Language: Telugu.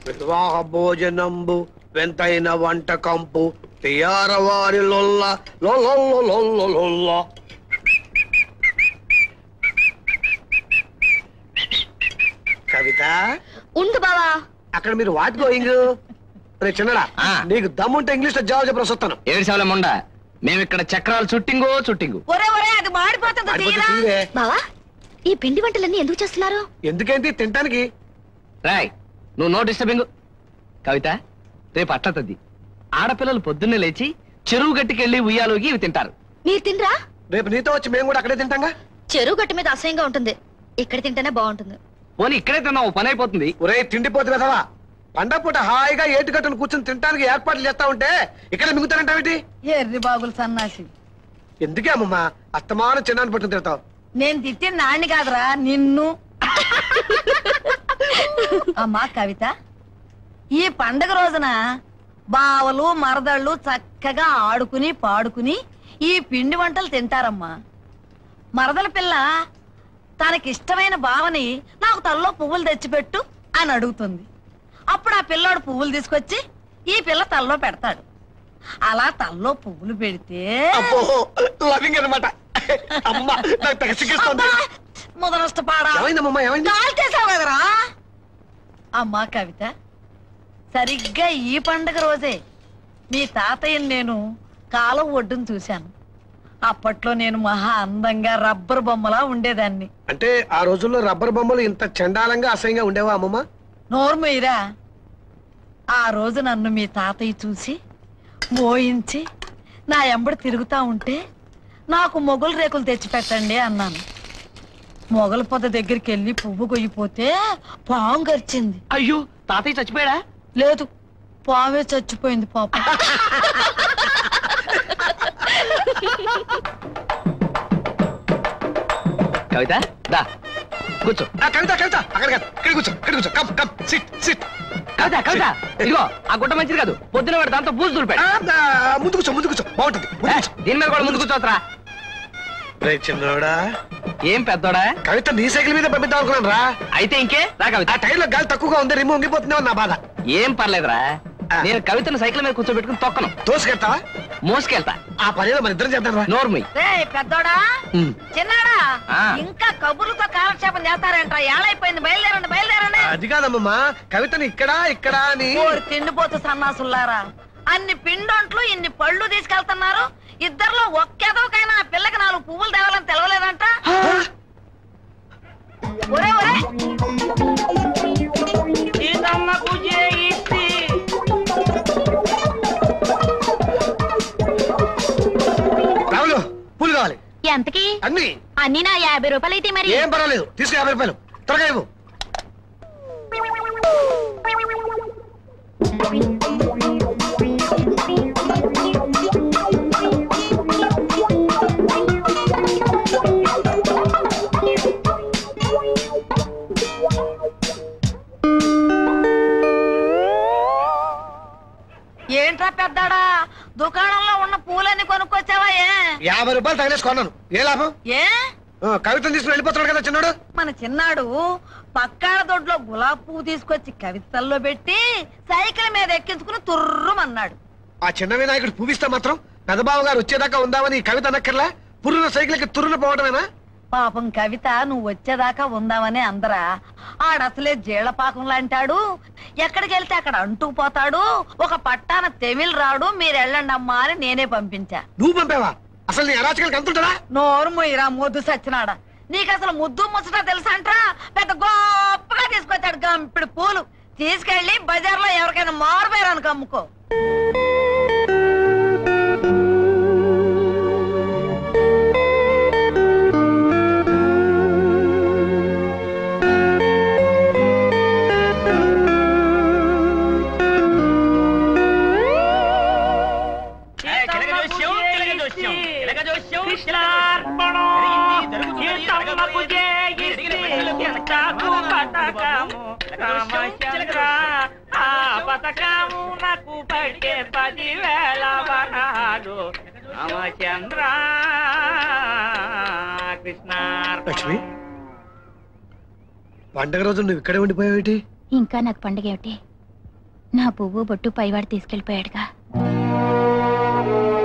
వివాహ భోజనంబు వెంతైన వంటకంపు తియార వారి లొల్ల లొల్ల లొల్ల లొల్ల కవిత ఉండు బావా అక్కడ మీరు వాట్ గోయింగ్ రే చిన్నడా ఆ. నీకు దమ్ముంటే ఇంగ్లీష్ లో జవాబు చెప్పి వస్తాను ఏడు ముండ మేము ఇక్కడ చక్రాలు చుట్టింగో చుట్టింగు ఒరే ఒరే అది మాడిపోతుంది తీరా బావా ఈ పిండి వంటలన్నీ ఎందుకు చేస్తున్నారు ఎందుకేంటి తినటానికి రాయ్ నువ్వు నో డిస్టర్బింగ్ కవిత రేపు అట్లతద్ది ఆడపిల్లలు పొద్దున్నే లేచి చెరువు గట్టుకెళ్ళి ఉయ్యాలోగి ఇవి తింటారు మీరు తినరా రేపు నీతో వచ్చి మేము కూడా అక్కడే తింటాంగా చెరువు గట్టు మీద అసహ్యంగా ఉంటుంది ఇక్కడ తింటేనే బాగుంటుంది పోనీ ఇక్కడే తిన్నావు పని అయిపోతుంది ఒరే తిండిపోతు కదవా పండగ హహాయిగా ఏటు కట్టును కూర్చొని తినడానికి ఏర్పాట్లు చేస్తా ఉంటే ఇక్కడ మిగుతానంటావేంటి ఎర్రి బాగులు సన్నాసి ఎందుకే అమ్మమ్మ అస్తమానం చిన్నాన్ని పట్టుకుని తిడతావు నేను తిట్టిన నాణ్ణి కాదురా నిన్ను అమ్మా కవిత ఈ పండగ రోజున బావలు మరదళ్ళు చక్కగా ఆడుకుని పాడుకుని ఈ పిండి వంటలు తింటారమ్మా మరదల పిల్ల తనకిష్టమైన బావని నాకు తల్లో పువ్వులు తెచ్చిపెట్టు అని అడుగుతుంది అప్పుడు ఆ పిల్లోడు పువ్వులు తీసుకొచ్చి ఈ పిల్ల తల్లో పెడతాడు అలా తల్లో పువ్వులు పెడితే అబ్బో లవింగ్ అనమాట అమ్మ నాకు తెగ సిగ్గిస్తోంది ముదనష్టపాడా ఏమైందమ్మమ్మ ఏమైంది కాల్చేసావు కదరా అమ్మా కవిత సరిగ్గా ఈ పండగ రోజే మీ తాతయ్యని నేను కాలం ఒడ్డును చూశాను అప్పట్లో నేను మహా అందంగా రబ్బర్ బొమ్మలా ఉండేదాన్ని అంటే ఆ రోజుల్లో రబ్బర్ బొమ్మలు ఇంత చండాలంగా అసహ్యంగా ఉండేవా అమ్మమ్మ నోర్మయ్యరా ఆ రోజు నన్ను మీ తాతయ్య చూసి మోయించి నా ఎంబడి తిరుగుతా ఉంటే నాకు మొగలు రేకులు తెచ్చిపెట్టండి అన్నాను మొగల పొద దగ్గరికి వెళ్ళి పువ్వు కొయ్యిపోతే పాము గరిచింది అయ్యో తాతయ్య చచ్చిపోయాడా లేదు పామే చచ్చిపోయింది పాప కవిత దా కూర్చో ఆ కవిత కవిత అక్కడ కాదు ఇక్కడ కూర్చో ఇక్కడ కూర్చో come come sit sit Kavitha Kavitha ఇదిగో ఆ గుట్ట మంచిది కాదు పొద్దున వాడు దాంతో పూజ దులిపాడు ముందు కూర్చో ముందు కూర్చో బాగుంటుంది ముందు కూర్చో. దీని మీద కూడా ముందు కూర్చోవచ్చురా రే చిన్నోడా ఏం పెద్దోడా కవిత నీ సైకిల్ మీద పంపిద్దాం అనుకున్నాను రా అయితే ఇంకే రా కవిత ఆ టైర్ లో గాలి తక్కువగా ఉంది రిమూవ్ ఉంగిపోతుందేమో నా బాధ ఏం పర్లేదురా ఆ. నేను కవితను సైకిల్ మీద కూర్చోబెట్టుకుని తొక్కను తోసుకెళ్తావా మోసుకెళ్తా ఆ పని మన ఇద్దరం చేద్దాం రా నోర్మి రే పెద్దోడా చిన్నాడా ఆ. ఇంకా కబుర్లతో కాలక్షేపం చేస్తారంట ఏళైపోయింది బయలుదేరండి బయలుదేరండి అది కాదమ్మమ్మా కవితని ఇక్కడ ఇక్కడ అని ఓరి తిండిపోతు సన్నాసుల్లారా అన్ని పిండొంట్లు ఇన్ని పళ్ళు తీసుకెళ్తున్నారు ఇద్దర్లో ఒక్కేదోకైనా ఆ పిల్లకి నాలుగు పువ్వులు తేవాలని తెలవలేదంట ఒరే ఒరే రావులు పూలు కావాలి ఎంతకి అన్ని అన్ని నా యాభై రూపాయలు అయితే మరి ఏం పర్వాలేదు తీసుకు యాభై రూపాయలు త్వరగా ఇవ్వు ఏంట్రా పెద్దాడా దుకాణంలో ఉన్న పూలన్నీ కొనుక్కొచ్చావా ఏ యాభై రూపాయలు తగిలేసి కొన్నాను ఏ లాభం ఏ ఆ, కవితను తీసుకుని వెళ్ళిపోతున్నాడు కదా చిన్నాడు మన చిన్నాడు పక్కాడ దొడ్లో గులాబ్ పువ్వు తీసుకొచ్చి కవితల్లో పెట్టి సైకిల్ మీద ఎక్కించుకుని తుర్రుమన్నాడు ఆ చిన్న వినాయకుడు పూవిస్తే మాత్రం పెదబాబు గారు వచ్చేదాకా ఉందామని ఈ కవిత అనక్కర్లా పురున సైకిల్కి తురున పోవటమేనా పాపం కవిత నువ్వు వచ్చేదాకా ఉందామని అందరా ఆడసలే జీళ్లపాకం లాంటాడు ఎక్కడికి వెళ్తే అక్కడ అంటుకుపోతాడు ఒక పట్టాన తెమిల్ రాడు మీరు వెళ్ళండి అమ్మా అని నేనే పంపించా నువ్వు పంపావా అసలు నీ అరాచకాలకు అంతుంటదా నోరు మొయ్యరా ముద్దు సచ్చినాడా నీకు అసలు ముద్దు ముచ్చట తెలుసంట్రా పెద్ద గొప్పగా తీసుకొచ్చాడు గంపిడి పూలు తీసుకెళ్లి బజార్లో ఎవరికైనా మారుపోయారనుకో అమ్ముకో లక్ష్మి పండగ రోజు నువ్వు ఇక్కడే ఉండిపోయావేటి ఇంకా నాకు పండగ ఏమిటి నా పువ్వు బొట్టు పైవాడు తీసుకెళ్లిపోయాడుగా